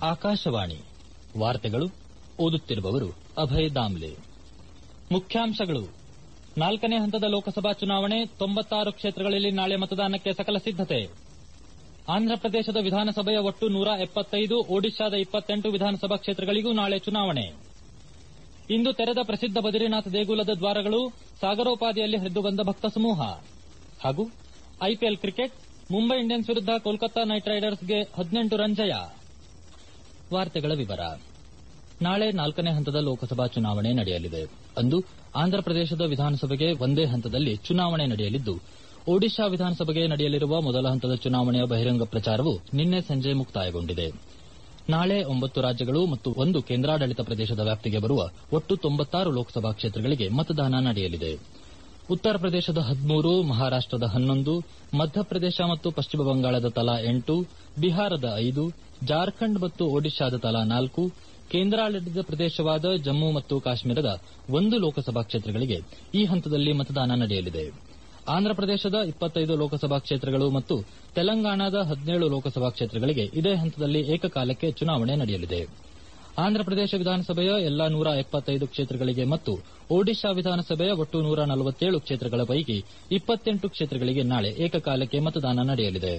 ಆಕಾಶವಾಣಿ ವಾರ್ತೆಗಳು ಓದುತ್ತಿರುವವರು ಅಭಯ್ ದಾಮ್ಲೆ ಮುಖ್ಯಾಂಶಗಳು ನಾಲ್ಕನೇ ಹಂತದ ಲೋಕಸಭಾ ಚುನಾವಣೆ ತೊಂಬತ್ತಾರು ಕ್ಷೇತ್ರಗಳಲ್ಲಿ ನಾಳೆ ಮತದಾನಕ್ಕೆ ಸಕಲ ಸಿದ್ದತೆ ಆಂಧ್ರಪ್ರದೇಶದ ವಿಧಾನಸಭೆಯ ಒಟ್ಟು ನೂರ ಎಪ್ಪತ್ತೈದು ಒಡಿಶಾದ ಇಪ್ಪತ್ತೆಂಟು ವಿಧಾನಸಭಾ ಕ್ಷೇತ್ರಗಳಿಗೂ ನಾಳೆ ಚುನಾವಣೆ ಇಂದು ತೆರೆದ ಪ್ರಸಿದ್ದ ಬದರಿನಾಥ ದೇಗುಲದ ದ್ವಾರಗಳು ಸಾಗರೋಪಾದಿಯಲ್ಲಿ ಹರಿದು ಬಂದ ಭಕ್ತ ಸಮೂಹ ಹಾಗೂ ಐಪಿಎಲ್ ಕ್ರಿಕೆಟ್ ಮುಂಬೈ ಇಂಡಿಯನ್ಸ್ ವಿರುದ್ಧ ಕೋಲ್ಕತಾ ನೈಟ್ ರೈಡರ್ಸ್ಗೆ ಹದಿನೆಂಟು ರನ್ ಜಯ ವಾರ್ತೆಗಳ ವಿವರ ನಾಳೆ ನಾಲ್ಕನೇ ಹಂತದ ಲೋಕಸಭಾ ಚುನಾವಣೆ ನಡೆಯಲಿದೆ ಅಂದು ಆಂಧ್ರಪ್ರದೇಶದ ವಿಧಾನಸಭೆಗೆ ಒಂದೇ ಹಂತದಲ್ಲಿ ಚುನಾವಣೆ ನಡೆಯಲಿದ್ದು ಒಡಿಶಾ ವಿಧಾನಸಭೆಗೆ ನಡೆಯಲಿರುವ ಮೊದಲ ಹಂತದ ಚುನಾವಣೆಯ ಬಹಿರಂಗ ಪ್ರಚಾರವು ನಿನ್ನೆ ಸಂಜೆ ಮುಕ್ತಾಯಗೊಂಡಿದೆ ನಾಳೆ ಒಂಬತ್ತು ರಾಜ್ಯಗಳು ಮತ್ತು ಒಂದು ಕೇಂದ್ರಾಡಳಿತ ಪ್ರದೇಶದ ವ್ಯಾಪ್ತಿಗೆ ಬರುವ ಒಟ್ಟು ತೊಂಬತ್ತಾರು ಲೋಕಸಭಾ ಕ್ಷೇತ್ರಗಳಿಗೆ ಮತದಾನ ನಡೆಯಲಿದೆ ಉತ್ತರ ಪ್ರದೇಶದ ಹದಿಮೂರು ಮಹಾರಾಷ್ಟದ ಹನ್ನೊಂದು ಮಧ್ಯಪ್ರದೇಶ ಮತ್ತು ಪಶ್ಚಿಮ ಬಂಗಾಳದ ತಲಾ ಎಂಟು ಬಿಹಾರದ ಐದು ಜಾರ್ಖಂಡ್ ಮತ್ತು ಒಡಿಶಾದ ತಲಾ ನಾಲ್ಕು ಕೇಂದ್ರಾಡಳಿತ ಪ್ರದೇಶವಾದ ಜಮ್ಮು ಮತ್ತು ಕಾಶ್ಮೀರದ ಒಂದು ಲೋಕಸಭಾ ಕ್ಷೇತ್ರಗಳಿಗೆ ಈ ಹಂತದಲ್ಲಿ ಮತದಾನ ನಡೆಯಲಿದೆ ಆಂಧ್ರಪ್ರದೇಶದ ಇಪ್ಪತ್ತೈದು ಲೋಕಸಭಾ ಕ್ಷೇತ್ರಗಳು ಮತ್ತು ತೆಲಂಗಾಣದ ಹದಿನೇಳು ಲೋಕಸಭಾ ಕ್ಷೇತ್ರಗಳಿಗೆ ಇದೇ ಹಂತದಲ್ಲಿ ಏಕಕಾಲಕ್ಕೆ ಚುನಾವಣೆ ನಡೆಯಲಿದೆ ಆಂಧ್ರಪ್ರದೇಶ ವಿಧಾನಸಭೆಯ ಎಲ್ಲಾ ನೂರ ಎಪ್ಪತ್ತೈದು ಕ್ಷೇತ್ರಗಳಿಗೆ ಮತ್ತು ಒಡಿಶಾ ವಿಧಾನಸಭೆಯ ಒಟ್ಟು ನೂರ ನಲವತ್ತೇಳು ಕ್ಷೇತ್ರಗಳ ಪೈಕಿ ಇಪ್ಪತ್ತೆಂಟು ಕ್ಷೇತ್ರಗಳಿಗೆ ನಾಳೆ ಏಕಕಾಲಕ್ಕೆ ಮತದಾನ ನಡೆಯಲಿದೆ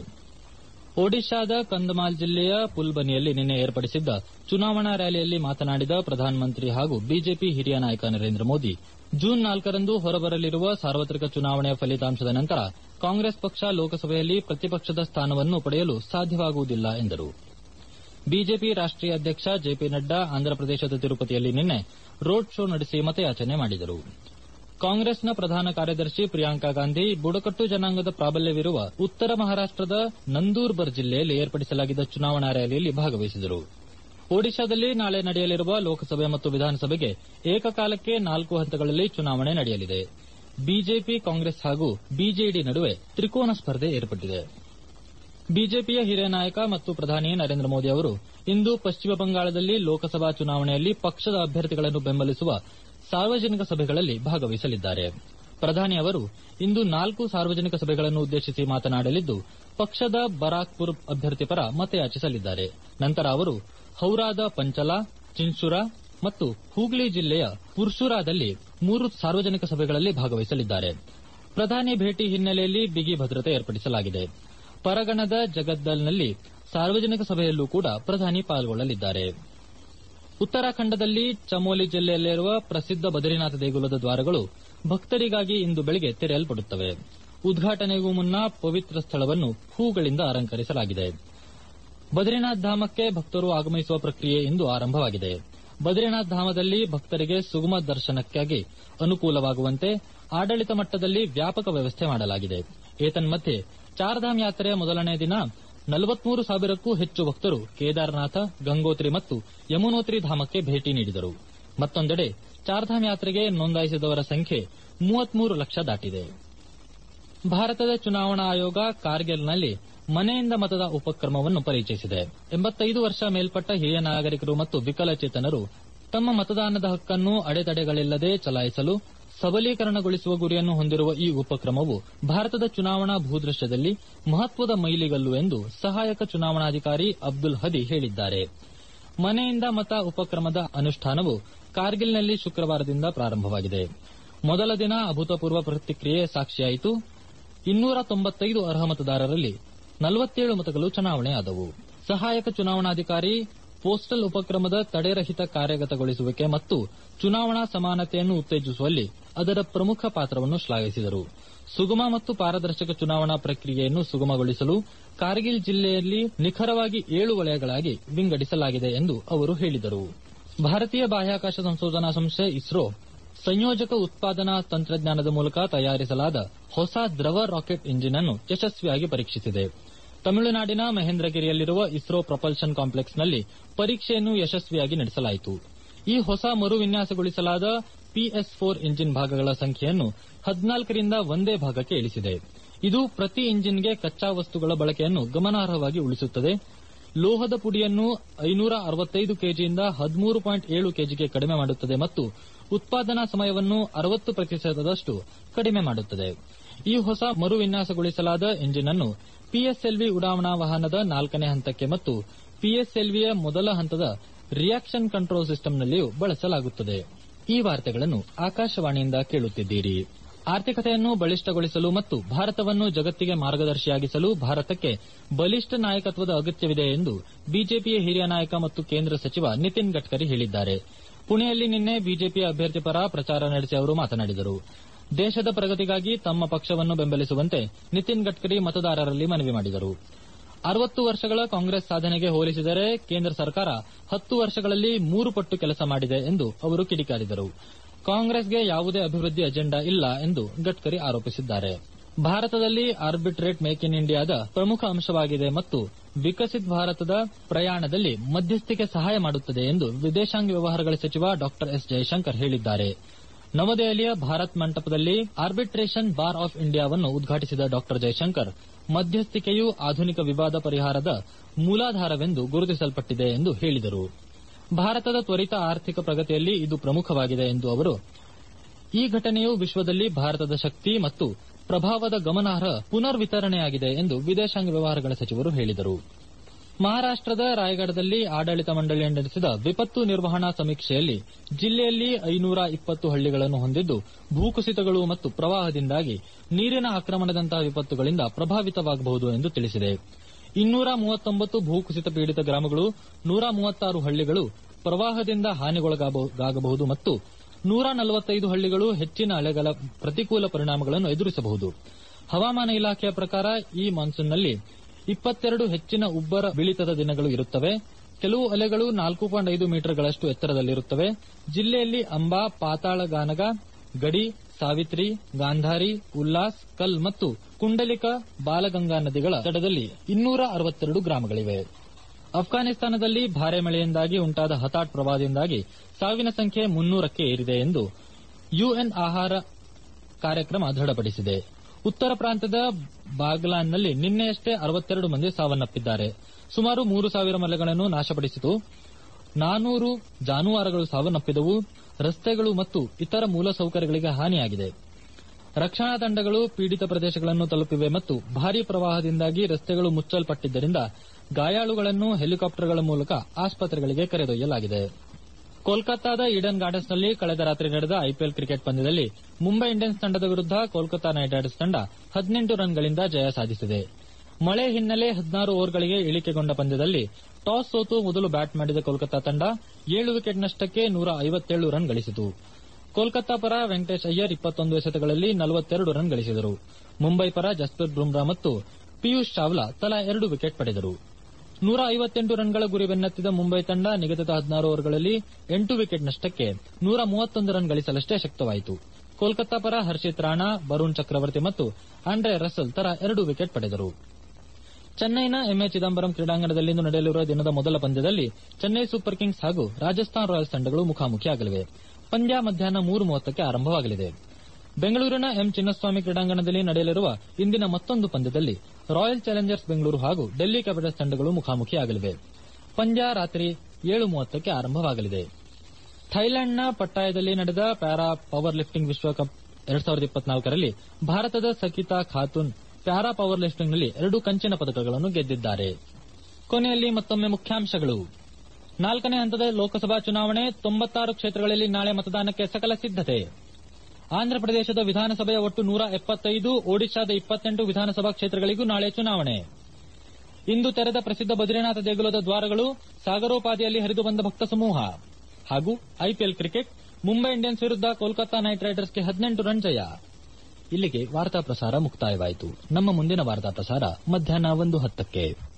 ಒಡಿಶಾದ ಕಂಧಮಾಲ್ ಜಿಲ್ಲೆಯ ಪುಲ್ಬನಿಯಲ್ಲಿ ನಿನ್ನೆ ಏರ್ಪಡಿಸಿದ್ದ ಚುನಾವಣಾ ರ್ಯಾಲಿಯಲ್ಲಿ ಮಾತನಾಡಿದ ಪ್ರಧಾನಮಂತ್ರಿ ಹಾಗೂ ಬಿಜೆಪಿ ಹಿರಿಯ ನಾಯಕ ನರೇಂದ್ರ ಮೋದಿ ಜೂನ್ ನಾಲ್ಕರಂದು ಹೊರಬರಲಿರುವ ಸಾರ್ವತ್ರಿಕ ಚುನಾವಣೆಯ ಫಲಿತಾಂಶದ ನಂತರ ಕಾಂಗ್ರೆಸ್ ಪಕ್ಷ ಲೋಕಸಭೆಯಲ್ಲಿ ಪ್ರತಿಪಕ್ಷದ ಸ್ಥಾನವನ್ನು ಪಡೆಯಲು ಸಾಧ್ಯವಾಗುವುದಿಲ್ಲ ಎಂದರು ಬಿಜೆಪಿ ರಾಷ್ಟೀಯ ಅಧ್ಯಕ್ಷ ಜೆಪಿ ನಡ್ಡಾ ಆಂಧ್ರಪ್ರದೇಶದ ತಿರುಪತಿಯಲ್ಲಿ ನಿನ್ನೆ ರೋಡ್ ಶೋ ನಡೆಸಿ ಮತಯಾಚನೆ ಮಾಡಿದರು ಕಾಂಗ್ರೆಸ್ನ ಪ್ರಧಾನ ಕಾರ್ಯದರ್ಶಿ ಪ್ರಿಯಾಂಕಾ ಗಾಂಧಿ ಬುಡಕಟ್ಟು ಜನಾಂಗದ ಪ್ರಾಬಲ್ಯವಿರುವ ಉತ್ತರ ಮಹಾರಾಷ್ಟದ ನಂದೂರ್ಬರ್ ಜಿಲ್ಲೆಯಲ್ಲಿ ಏರ್ಪಡಿಸಲಾಗಿದ್ದ ಚುನಾವಣಾ ರ್ಯಾಲಿಯಲ್ಲಿ ಭಾಗವಹಿಸಿದರು ಒಡಿಶಾದಲ್ಲಿ ನಾಳೆ ನಡೆಯಲಿರುವ ಲೋಕಸಭೆ ಮತ್ತು ವಿಧಾನಸಭೆಗೆ ಏಕಕಾಲಕ್ಕೆ ನಾಲ್ಕು ಹಂತಗಳಲ್ಲಿ ಚುನಾವಣೆ ನಡೆಯಲಿದೆ ಬಿಜೆಪಿ ಕಾಂಗ್ರೆಸ್ ಹಾಗೂ ಬಿಜೆಡಿ ನಡುವೆ ತ್ರಿಕೋನ ಸ್ಪರ್ಧೆ ಏರ್ಪಟ್ಟಿದೆ ಬಿಜೆಪಿಯ ಹಿರಿಯ ನಾಯಕ ಮತ್ತು ಪ್ರಧಾನಿ ನರೇಂದ್ರ ಮೋದಿ ಅವರು ಇಂದು ಪಶ್ಚಿಮ ಬಂಗಾಳದಲ್ಲಿ ಲೋಕಸಭಾ ಚುನಾವಣೆಯಲ್ಲಿ ಪಕ್ಷದ ಅಭ್ಯರ್ಥಿಗಳನ್ನು ಬೆಂಬಲಿಸುವ ಸಾರ್ವಜನಿಕ ಸಭೆಗಳಲ್ಲಿ ಭಾಗವಹಿಸಲಿದ್ದಾರೆ ಪ್ರಧಾನಿ ಅವರು ಇಂದು ನಾಲ್ಕು ಸಾರ್ವಜನಿಕ ಸಭೆಗಳನ್ನು ಉದ್ದೇಶಿಸಿ ಮಾತನಾಡಲಿದ್ದು ಪಕ್ಷದ ಬರಾಕ್ಪುರ್ ಅಭ್ಯರ್ಥಿ ಪರ ಮತಯಾಚಿಸಲಿದ್ದಾರೆ ನಂತರ ಅವರು ಹೌರಾದ ಪಂಚಲ ಚಿನ್ಸುರಾ ಮತ್ತು ಹೂಗ್ಲಿ ಜಿಲ್ಲೆಯ ಪುರ್ಸುರಾದಲ್ಲಿ ಮೂರು ಸಾರ್ವಜನಿಕ ಸಭೆಗಳಲ್ಲಿ ಭಾಗವಹಿಸಲಿದ್ದಾರೆ ಪ್ರಧಾನಿ ಭೇಟಿ ಹಿನ್ನೆಲೆಯಲ್ಲಿ ಬಿಗಿ ಭದ್ರತೆ ಏರ್ಪಡಿಸಲಾಗಿದೆ ಪರಗಣದ ಜಗದ್ದಲ್ನಲ್ಲಿ ಸಾರ್ವಜನಿಕ ಸಭೆಯಲ್ಲೂ ಕೂಡ ಪ್ರಧಾನಿ ಪಾಲ್ಗೊಳ್ಳಲಿದ್ದಾರೆ ಉತ್ತರಾಖಂಡದಲ್ಲಿ ಚಮೋಲಿ ಜಿಲ್ಲೆಯಲ್ಲಿರುವ ಪ್ರಸಿದ್ದ ಬದರಿನಾಥ ದೇಗುಲದ ದ್ವಾರಗಳು ಭಕ್ತರಿಗಾಗಿ ಇಂದು ಬೆಳಗ್ಗೆ ತೆರೆಯಲ್ಪಡುತ್ತವೆ ಉದ್ಘಾಟನೆಗೂ ಮುನ್ನ ಪವಿತ್ರ ಸ್ಥಳವನ್ನು ಹೂಗಳಿಂದ ಅಲಂಕರಿಸಲಾಗಿದೆ ಬದರಿನಾಥ್ ಧಾಮಕ್ಕೆ ಭಕ್ತರು ಆಗಮಿಸುವ ಪ್ರಕ್ರಿಯೆ ಇಂದು ಆರಂಭವಾಗಿದೆ ಬದರಿನಾಥ್ ಧಾಮದಲ್ಲಿ ಭಕ್ತರಿಗೆ ಸುಗಮ ದರ್ಶನಕ್ಕಾಗಿ ಅನುಕೂಲವಾಗುವಂತೆ ಆಡಳಿತ ಮಟ್ಟದಲ್ಲಿ ವ್ಯಾಪಕ ವ್ಯವಸ್ಥೆ ಮಾಡಲಾಗಿದೆ ಏತನ್ಮಧ್ಯೆ ಚಾರ್ಧಾಮ್ ಯಾತ್ರೆಯ ಮೊದಲನೇ ದಿನ ನಲವತ್ಮೂರು ಸಾವಿರಕ್ಕೂ ಹೆಚ್ಚು ಭಕ್ತರು ಕೇದಾರನಾಥ ಗಂಗೋತ್ರಿ ಮತ್ತು ಯಮುನೋತ್ರಿ ಧಾಮಕ್ಕೆ ಭೇಟಿ ನೀಡಿದರು ಮತ್ತೊಂದೆಡೆ ಚಾರ್ಧಾಮ್ ಯಾತ್ರೆಗೆ ನೋಂದಾಯಿಸಿದವರ ಸಂಖ್ಯೆ ಮೂವತ್ಮೂರು ಲಕ್ಷ ದಾಟಿದೆ ಭಾರತದ ಚುನಾವಣಾ ಆಯೋಗ ಕಾರ್ಗಿಲ್ನಲ್ಲಿ ಮನೆಯಿಂದ ಮತದ ಉಪಕ್ರಮವನ್ನು ಪರಿಚಯಿಸಿದೆ ಎಂಬತ್ತೈದು ವರ್ಷ ಮೇಲ್ಪಟ್ಟ ಹಿರಿಯ ನಾಗರಿಕರು ಮತ್ತು ವಿಕಲಚೇತನರು ತಮ್ಮ ಮತದಾನದ ಹಕ್ಕನ್ನು ಅಡೆತಡೆಗಳಿಲ್ಲದೆ ಚಲಾಯಿಸಲು ಸಬಲೀಕರಣಗೊಳಿಸುವ ಗುರಿಯನ್ನು ಹೊಂದಿರುವ ಈ ಉಪಕ್ರಮವು ಭಾರತದ ಚುನಾವಣಾ ಭೂದೃಶ್ಯದಲ್ಲಿ ಮಹತ್ವದ ಮೈಲಿಗಲ್ಲು ಎಂದು ಸಹಾಯಕ ಚುನಾವಣಾಧಿಕಾರಿ ಅಬ್ದುಲ್ ಹದಿ ಹೇಳಿದ್ದಾರೆ ಮನೆಯಿಂದ ಮತ ಉಪಕ್ರಮದ ಅನುಷ್ಠಾನವು ಕಾರ್ಗಿಲ್ನಲ್ಲಿ ಶುಕ್ರವಾರದಿಂದ ಪ್ರಾರಂಭವಾಗಿದೆ ಮೊದಲ ದಿನ ಅಭೂತಪೂರ್ವ ಪ್ರತಿಕ್ರಿಯೆ ಸಾಕ್ಷಿಯಾಯಿತು ಇನ್ನೂರ ತೊಂಬತ್ತೈದು ಅರ್ಹ ಮತದಾರರಲ್ಲಿ ನಲವತ್ತೇಳು ಮತಗಳು ಚುನಾವಣೆಯಾದವು ಸಹಾಯಕ ಚುನಾವಣಾಧಿಕಾರಿ ಪೋಸ್ಟಲ್ ಉಪಕ್ರಮದ ತಡೆರಹಿತ ಕಾರ್ಯಗತಗೊಳಿಸುವಿಕೆ ಮತ್ತು ಚುನಾವಣಾ ಸಮಾನತೆಯನ್ನು ಉತ್ತೇಜಿಸುವಲ್ಲಿ ಅದರ ಪ್ರಮುಖ ಪಾತ್ರವನ್ನು ಶ್ಲಾಘಿಸಿದರು ಸುಗಮ ಮತ್ತು ಪಾರದರ್ಶಕ ಚುನಾವಣಾ ಪ್ರಕ್ರಿಯೆಯನ್ನು ಸುಗಮಗೊಳಿಸಲು ಕಾರ್ಗಿಲ್ ಜಿಲ್ಲೆಯಲ್ಲಿ ನಿಖರವಾಗಿ ಏಳು ವಲಯಗಳಾಗಿ ವಿಂಗಡಿಸಲಾಗಿದೆ ಎಂದು ಅವರು ಹೇಳಿದರು ಭಾರತೀಯ ಬಾಹ್ಯಾಕಾಶ ಸಂಶೋಧನಾ ಸಂಸ್ಥೆ ಇಸ್ರೋ ಸಂಯೋಜಕ ಉತ್ಪಾದನಾ ತಂತ್ರಜ್ಞಾನದ ಮೂಲಕ ತಯಾರಿಸಲಾದ ಹೊಸ ದ್ರವ ರಾಕೆಟ್ ಇಂಜಿನ್ ಅನ್ನು ಯಶಸ್ವಿಯಾಗಿ ಪರೀಕ್ಷಿಸಿದೆ ತಮಿಳುನಾಡಿನ ಮಹೇಂದ್ರಗಿರಿಯಲ್ಲಿರುವ ಇಸ್ರೋ ಪ್ರೊಪಲ್ಷನ್ ಕಾಂಪ್ಲೆಕ್ಸ್ನಲ್ಲಿ ಪರೀಕ್ಷೆಯನ್ನು ಯಶಸ್ವಿಯಾಗಿ ನಡೆಸಲಾಯಿತು ಈ ಹೊಸ ಮರು ವಿನ್ಯಾಸಗೊಳಿಸಲಾದ ಪಿಎಸ್ ಫೋರ್ ಇಂಜಿನ್ ಭಾಗಗಳ ಸಂಖ್ಯೆಯನ್ನು ಹದಿನಾಲ್ಕರಿಂದ ಒಂದೇ ಭಾಗಕ್ಕೆ ಇಳಿಸಿದೆ ಇದು ಪ್ರತಿ ಇಂಜಿನ್ಗೆ ಕಚ್ಚಾ ವಸ್ತುಗಳ ಬಳಕೆಯನ್ನು ಗಮನಾರ್ಹವಾಗಿ ಉಳಿಸುತ್ತದೆ ಲೋಹದ ಪುಡಿಯನ್ನು ಐನೂರ ಅರವತ್ತೈದು ಕೆಜಿಯಿಂದ ಹದಿಮೂರು ಪಾಯಿಂಟ್ ಏಳು ಕೆಜಿಗೆ ಕಡಿಮೆ ಮಾಡುತ್ತದೆ ಮತ್ತು ಉತ್ಪಾದನಾ ಸಮಯವನ್ನು ಅರವತ್ತು ಪ್ರತಿಶತದಷ್ಟು ಕಡಿಮೆ ಮಾಡುತ್ತದೆ ಈ ಹೊಸ ಮರು ವಿನ್ಯಾಸಗೊಳಿಸಲಾದ ಇಂಜಿನ್ ಅನ್ನು ಪಿಎಸ್ಎಲ್ವಿ ಉಡಾವಣಾ ವಾಹನದ ನಾಲ್ಕನೇ ಹಂತಕ್ಕೆ ಮತ್ತು ಪಿಎಸ್ಎಲ್ವಿಯ ಮೊದಲ ಹಂತದ ರಿಯಾಕ್ಷನ್ ಕಂಟ್ರೋಲ್ ಸಿಸ್ಟಂನಲ್ಲಿಯೂ ಬಳಸಲಾಗುತ್ತದೆ ಈ ವಾರ್ತೆಗಳನ್ನು ಆಕಾಶವಾಣಿಯಿಂದ ಕೇಳುತ್ತಿದ್ದೀರಿ ಆರ್ಥಿಕತೆಯನ್ನು ಬಲಿಷ್ಠಗೊಳಿಸಲು ಮತ್ತು ಭಾರತವನ್ನು ಜಗತ್ತಿಗೆ ಮಾರ್ಗದರ್ಶಿಯಾಗಿಸಲು ಭಾರತಕ್ಕೆ ಬಲಿಷ್ಠ ನಾಯಕತ್ವದ ಅಗತ್ಯವಿದೆ ಎಂದು ಬಿಜೆಪಿಯ ಹಿರಿಯ ನಾಯಕ ಮತ್ತು ಕೇಂದ್ರ ಸಚಿವ ನಿತಿನ್ ಗಡ್ಕರಿ ಹೇಳಿದ್ದಾರೆ ಪುಣೆಯಲ್ಲಿ ನಿನ್ನೆ ಬಿಜೆಪಿಯ ಅಭ್ಯರ್ಥಿ ಪರ ಪ್ರಚಾರ ನಡೆಸಿ ಅವರು ಮಾತನಾಡಿದರು ದೇಶದ ಪ್ರಗತಿಗಾಗಿ ತಮ್ಮ ಪಕ್ಷವನ್ನು ಬೆಂಬಲಿಸುವಂತೆ ನಿತಿನ್ ಗಡ್ಕರಿ ಮತದಾರರಲ್ಲಿ ಮನವಿ ಮಾಡಿದರು ಅರವತ್ತು ವರ್ಷಗಳ ಕಾಂಗ್ರೆಸ್ ಸಾಧನೆಗೆ ಹೋಲಿಸಿದರೆ ಕೇಂದ್ರ ಸರ್ಕಾರ ಹತ್ತು ವರ್ಷಗಳಲ್ಲಿ ಮೂರು ಪಟ್ಟು ಕೆಲಸ ಮಾಡಿದೆ ಎಂದು ಅವರು ಕಿಡಿಕಾರಿದರು ಕಾಂಗ್ರೆಸ್ಗೆ ಯಾವುದೇ ಅಭಿವೃದ್ಧಿ ಅಜೆಂಡಾ ಇಲ್ಲ ಎಂದು ಗಡ್ಕರಿ ಆರೋಪಿಸಿದ್ದಾರೆ ಭಾರತದಲ್ಲಿ ಆರ್ಬಿಟ್ರೇಟ್ ಮೇಕ್ ಇನ್ ಇಂಡಿಯಾದ ಪ್ರಮುಖ ಅಂಶವಾಗಿದೆ ಮತ್ತು ವಿಕಸಿತ್ ಭಾರತದ ಪ್ರಯಾಣದಲ್ಲಿ ಮಧ್ಯಸ್ಥಿಕೆ ಸಹಾಯ ಮಾಡುತ್ತದೆ ಎಂದು ವಿದೇಶಾಂಗ ವ್ಯವಹಾರಗಳ ಸಚಿವ ಡಾ ಎಸ್ ಜಯಶಂಕರ್ ಹೇಳಿದ್ದಾರೆ ನವದೆಹಲಿಯ ಭಾರತ್ ಮಂಟಪದಲ್ಲಿ ಆರ್ಬಿಟ್ರೇಷನ್ ಬಾರ್ ಆಫ್ ಇಂಡಿಯಾವನ್ನು ಉದ್ಘಾಟಿಸಿದ ಡಾ ಜಯಶಂಕರ್ ಮಧ್ಯಸ್ಥಿಕೆಯು ಆಧುನಿಕ ವಿವಾದ ಪರಿಹಾರದ ಮೂಲಾಧಾರವೆಂದು ಗುರುತಿಸಲ್ಪಟ್ಟಿದೆ ಎಂದು ಹೇಳಿದರು ಭಾರತದ ತ್ವರಿತ ಆರ್ಥಿಕ ಪ್ರಗತಿಯಲ್ಲಿ ಇದು ಪ್ರಮುಖವಾಗಿದೆ ಎಂದು ಅವರು ಈ ಘಟನೆಯು ವಿಶ್ವದಲ್ಲಿ ಭಾರತದ ಶಕ್ತಿ ಮತ್ತು ಪ್ರಭಾವದ ಗಮನಾರ್ಹ ಪುನರ್ವಿತರಣೆಯಾಗಿದೆ ಎಂದು ವಿದೇಶಾಂಗ ವ್ಯವಹಾರಗಳ ಸಚಿವರು ಹೇಳಿದರು ಮಹಾರಾಷ್ಟದ ರಾಯಗಢದಲ್ಲಿ ಆಡಳಿತ ಮಂಡಳಿ ನಡೆಸಿದ ವಿಪತ್ತು ನಿರ್ವಹಣಾ ಸಮೀಕ್ಷೆಯಲ್ಲಿ ಜಿಲ್ಲೆಯಲ್ಲಿ ಐನೂರ ಇಪ್ಪತ್ತು ಹಳ್ಳಿಗಳನ್ನು ಹೊಂದಿದ್ದು ಭೂಕುಸಿತಗಳು ಮತ್ತು ಪ್ರವಾಹದಿಂದಾಗಿ ನೀರಿನ ಆಕ್ರಮಣದಂತಹ ವಿಪತ್ತುಗಳಿಂದ ಪ್ರಭಾವಿತವಾಗಬಹುದು ಎಂದು ತಿಳಿಸಿದೆ ಇನ್ನೂರ ಮೂವತ್ತೊಂಬತ್ತು ಭೂಕುಸಿತ ಪೀಡಿತ ಗ್ರಾಮಗಳು ನೂರ ಮೂವತ್ತಾರು ಹಳ್ಳಿಗಳು ಪ್ರವಾಹದಿಂದ ಹಾನಿಗೊಳಗಾಗಬಹುದು ಮತ್ತು ನೂರ ನಲವತ್ತೈದು ಹಳ್ಳಿಗಳು ಹೆಚ್ಚಿನ ಅಲೆಗಳ ಪ್ರತಿಕೂಲ ಪರಿಣಾಮಗಳನ್ನು ಎದುರಿಸಬಹುದು ಹವಾಮಾನ ಇಲಾಖೆಯ ಪ್ರಕಾರ ಈ ಮಾನ್ಸೂನ್ನಲ್ಲಿ ಇಪ್ಪತ್ತೆರಡು ಹೆಚ್ಚಿನ ಉಬ್ಬರ ಬೀಳಿತದ ದಿನಗಳು ಇರುತ್ತವೆ ಕೆಲವು ಅಲೆಗಳು ನಾಲ್ಕು ಪಾಯಿಂಟ್ ಐದು ಮೀಟರ್ಗಳಷ್ಟು ಎತ್ತರದಲ್ಲಿರುತ್ತವೆ ಜಿಲ್ಲೆಯಲ್ಲಿ ಅಂಬಾ ಪಾತಾಳಗಾನಗ ಗಡಿ ಸಾವಿತ್ರಿ ಗಾಂಧಾರಿ ಉಲ್ಲಾಸ್ ಕಲ್ ಮತ್ತು ಕುಂಡಲಿಕ ಬಾಲಗಂಗಾ ನದಿಗಳ ತಟದಲ್ಲಿ ಇನ್ನೂರ ಅರವತ್ತೆರಡು ಗ್ರಾಮಗಳಿವೆ ಅಫ್ಘಾನಿಸ್ತಾನದಲ್ಲಿ ಭಾರೆ ಮಳೆಯಿಂದಾಗಿ ಉಂಟಾದ ಹತಾಟ್ ಪ್ರವಾಹದಿಂದಾಗಿ ಸಾವಿನ ಸಂಖ್ಯೆ ಮುನ್ನೂರಕ್ಕೆ ಏರಿದೆ ಎಂದು ಯುಎನ್ ಆಹಾರ ಕಾರ್ಯಕ್ರಮ ದೃಢಪಡಿಸಿದೆ ಉತ್ತರ ಪ್ರಾಂತ್ಯದ ಬಾಗ್ಲಾನ್ನಲ್ಲಿ ನಿನ್ನೆಯಷ್ಟೇ ಅರವತ್ತೆರಡು ಮಂದಿ ಸಾವನ್ನಪ್ಪಿದ್ದಾರೆ ಸುಮಾರು ಮೂರು ಸಾವಿರ ಮರಗಳನ್ನು ನಾಶಪಡಿಸಿತು ನಾನೂರು ಜಾನುವಾರುಗಳು ಸಾವನ್ನಪ್ಪಿದವು ರಸ್ತೆಗಳು ಮತ್ತು ಇತರ ಮೂಲಸೌಕರ್ಯಗಳಿಗೆ ಹಾನಿಯಾಗಿದೆ ರಕ್ಷಣಾ ತಂಡಗಳು ಪೀಡಿತ ಪ್ರದೇಶಗಳನ್ನು ತಲುಪಿವೆ ಮತ್ತು ಭಾರೀ ಪ್ರವಾಹದಿಂದಾಗಿ ರಸ್ತೆಗಳು ಮುಚ್ಚಲ್ಪಟ್ಟಿದ್ದರಿಂದ ಗಾಯಾಳುಗಳನ್ನು ಹೆಲಿಕಾಪ್ಟರ್ಗಳ ಮೂಲಕ ಆಸ್ಪತ್ರೆಗಳಿಗೆ ಕರೆದೊಯ್ಯಲಾಗಿದೆ ಕೋಲ್ಕತ್ತಾದ ಈಡನ್ ಗಾರ್ಡನ್ಸ್ನಲ್ಲಿ ಕಳೆದ ರಾತ್ರಿ ನಡೆದ ಐಪಿಎಲ್ ಕ್ರಿಕೆಟ್ ಪಂದ್ಯದಲ್ಲಿ ಮುಂಬೈ ಇಂಡಿಯನ್ಸ್ ತಂಡದ ವಿರುದ್ಧ ಕೋಲ್ಕತಾ ನೈಟ್ ರೈಡರ್ಸ್ ತಂಡ ಹದಿನೆಂಟು ರನ್ಗಳಿಂದ ಜಯ ಸಾಧಿಸಿದೆ ಮಳೆ ಹಿನ್ನೆಲೆ ಹದಿನಾರು ಓವರ್ಗಳಿಗೆ ಇಳಿಕೆಗೊಂಡ ಪಂದ್ಯದಲ್ಲಿ ಟಾಸ್ ಸೋತು ಮೊದಲು ಬ್ಯಾಟ್ ಮಾಡಿದ ಕೋಲ್ಕತಾ ತಂಡ ಏಳು ವಿಕೆಟ್ ನಷ್ಟಕ್ಕೆ ನೂರ ಐವತ್ತೇಳು ರನ್ ಗಳಿಸಿತು ಕೋಲ್ಕತಾ ಪರ ವೆಂಕಟೇಶ್ ಅಯ್ಯರ್ ಇಪ್ಪತ್ತೊಂದು ಎಸೆತಗಳಲ್ಲಿ ನಲವತ್ತೆರಡು ರನ್ ಗಳಿಸಿದರು ಮುಂಬೈ ಪರ ಜಸ್ಪ್ರೀತ್ ಬುಮ್ರಾ ಮತ್ತು ಪಿಯೂಷ್ ಚಾವ್ಲಾ ತಲಾ ಎರಡು ವಿಕೆಟ್ ಪಡೆದರು ನೂರ ಐವತ್ತೆಂಟು ರನ್ಗಳ ಗುರಿ ಬೆನ್ನತ್ತಿದ ಮುಂಬೈ ತಂಡ ನಿಗದಿತ ಹದಿನಾರು ಓವರ್ಗಳಲ್ಲಿ ಎಂಟು ವಿಕೆಟ್ ನಷ್ಟಕ್ಕೆ ನೂರ ಮೂವತ್ತೊಂದು ರನ್ ಗಳಿಸಲಷ್ಟೇ ಶಕ್ತವಾಯಿತು ಕೋಲ್ಕತಾ ಪರ ಹರ್ಷಿತ್ ರಾಣಾ ಬರುಣ್ ಚಕ್ರವರ್ತಿ ಮತ್ತು ಆಂಡ್ರೆ ರಸಲ್ ತಲಾ ಎರಡು ವಿಕೆಟ್ ಪಡೆದರು ಚೆನ್ನೈನ ಎಂಎ ಚಿದಂಬರಂ ಕ್ರೀಡಾಂಗಣದಲ್ಲಿಂದು ನಡೆಯಲಿರುವ ದಿನದ ಮೊದಲ ಪಂದ್ಯದಲ್ಲಿ ಚೆನ್ನೈ ಸೂಪರ್ ಕಿಂಗ್ಸ್ ಹಾಗೂ ರಾಜಸ್ಥಾನ್ ರಾಯಲ್ಸ್ ತಂಡಗಳು ಮುಖಾಮುಖಿಯಾಗಲಿವೆ ಪಂದ್ಯ ಮಧ್ಯಾಹ್ನ ಮೂರು ಮೂವತ್ತಕ್ಕೆ ಆರಂಭವಾಗಲಿದೆ ಬೆಂಗಳೂರಿನ ಎಂ ಚಿನ್ನಸ್ವಾಮಿ ಕ್ರೀಡಾಂಗಣದಲ್ಲಿ ನಡೆಯಲಿರುವ ಇಂದಿನ ಮತ್ತೊಂದು ಪಂದ್ಯದಲ್ಲಿ ರಾಯಲ್ ಚಾಲೆಂಜರ್ಸ್ ಬೆಂಗಳೂರು ಹಾಗೂ ಡೆಲ್ಲಿ ಕ್ಯಾಪಿಟಲ್ಸ್ ತಂಡಗಳು ಮುಖಾಮುಖಿಯಾಗಲಿವೆ ಪಂದ್ಯ ರಾತ್ರಿ ಏಳು ಮೂವತ್ತಕ್ಕೆ ಆರಂಭವಾಗಲಿದೆ ಥೈಲ್ಯಾಂಡ್ನ ಪಟ್ಟಾಯದಲ್ಲಿ ನಡೆದ ಪ್ಯಾರಾ ಪವರ್ ಲಿಫ್ಟಿಂಗ್ ವಿಶ್ವಕಪ್ ಎರಡ್ ಸಾವಿರದ ಇಪ್ಪತ್ನಾಲ್ಕರಲ್ಲಿ ಭಾರತದ ಸಕಿತಾ ಖಾತೂನ್ ಪ್ಯಾರಾ ಪವರ್ ಲಿಫ್ಟಿಂಗ್ನಲ್ಲಿ ಎರಡು ಕಂಚಿನ ಪದಕಗಳನ್ನು ಗೆದ್ದಿದ್ದಾರೆ ಕೊನೆಯಲ್ಲಿ ಮತ್ತೊಮ್ಮೆ ಮುಖ್ಯಾಂಶಗಳು ನಾಲ್ಕನೇ ಹಂತದ ಲೋಕಸಭಾ ಚುನಾವಣೆ ತೊಂಬತ್ತಾರು ಕ್ಷೇತ್ರಗಳಲ್ಲಿ ನಾಳೆ ಮತದಾನಕ್ಕೆ ಸಕಲ ಸಿದ್ದತೆ ಆಂಧ್ರಪ್ರದೇಶದ ವಿಧಾನಸಭೆಯ ಒಟ್ಟು ನೂರ ಎಪ್ಪತ್ತೈದು ಒಡಿಶಾದ ಇಪ್ಪತ್ತೆಂಟು ವಿಧಾನಸಭಾ ಕ್ಷೇತ್ರಗಳಿಗೂ ನಾಳೆ ಚುನಾವಣೆ ಇಂದು ತೆರೆದ ಪ್ರಸಿದ್ಧ ಬದ್ರಿನಾಥ ದೇಗುಲದ ದ್ವಾರಗಳು ಸಾಗರೋಪಾದಿಯಲ್ಲಿ ಹರಿದು ಬಂದ ಭಕ್ತ ಸಮೂಹ ಹಾಗೂ ಐಪಿಎಲ್ ಕ್ರಿಕೆಟ್ ಮುಂಬೈ ಇಂಡಿಯನ್ಸ್ ವಿರುದ್ಧ ಕೋಲ್ಕತಾ ನೈಟ್ ರೈಡರ್ಸ್ಗೆ ಹದಿನೆಂಟು ರನ್ ಜಯ ಇಲ್ಲಿಗೆ ವಾರ್ತಾ ಪ್ರಸಾರ ಮುಕ್ತಾಯವಾಯಿತು ನಮ್ಮ ಮುಂದಿನ ವಾರ್ತಾ ಪ್ರಸಾರ ಮಧ್ಯಾಹ್ನ ಒಂದು ಹತ್ತಕ್ಕೆ